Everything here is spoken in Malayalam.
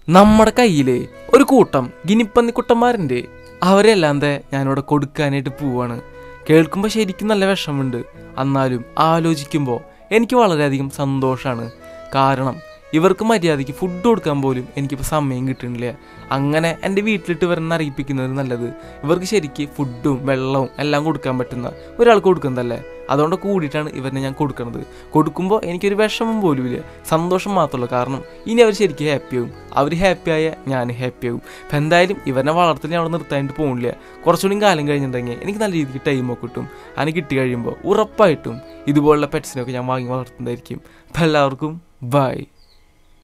നമ്മുടെ കയ്യില് ഒരു കൂട്ടം ഗിനിപ്പന്നിക്കുട്ടന്മാരുണ്ട് അവരെല്ലാം ദേ ഞാനിവിടെ കൊടുക്കാനായിട്ട് പോവാണ് കേൾക്കുമ്പോൾ ശരിക്കും നല്ല വിഷമമുണ്ട് എന്നാലും ആലോചിക്കുമ്പോൾ എനിക്ക് വളരെയധികം സന്തോഷമാണ് കാരണം ഇവർക്ക് മര്യാദയ്ക്ക് ഫുഡ് കൊടുക്കാൻ പോലും എനിക്കിപ്പോൾ സമയം കിട്ടുന്നില്ല അങ്ങനെ എൻ്റെ വീട്ടിലിട്ട് ഇവരെന്നെ അറിയിപ്പിക്കുന്നത് നല്ലത് ഇവർക്ക് ശരിക്ക് ഫുഡും വെള്ളവും എല്ലാം കൊടുക്കാൻ പറ്റുന്ന ഒരാൾക്ക് കൊടുക്കുന്നതല്ലേ അതുകൊണ്ട് കൂടിയിട്ടാണ് ഇവരിനെ ഞാൻ കൊടുക്കുന്നത് കൊടുക്കുമ്പോൾ എനിക്കൊരു വിഷമം പോലും ഇല്ല സന്തോഷം മാത്രമല്ല കാരണം ഇനി അവർ ശരിക്കും ഹാപ്പിയാവും അവർ ഹാപ്പിയായ ഞാൻ ഹാപ്പിയാവും അപ്പം എന്തായാലും ഇവരെ വളർത്തൽ ഞാൻ അവിടെ നിർത്താനായിട്ട് പോകുന്നില്ല കുറച്ചുകൂടി കാലം കഴിഞ്ഞിട്ടുണ്ടെങ്കിൽ എനിക്ക് നല്ല രീതിക്ക് ടൈമൊക്കെ കിട്ടും അതിന് കിട്ടി കഴിയുമ്പോൾ ഉറപ്പായിട്ടും ഇതുപോലുള്ള പെറ്റ്സിനൊക്കെ ഞാൻ വാങ്ങി വളർത്തുന്നതായിരിക്കും അപ്പം എല്ലാവർക്കും ബൈ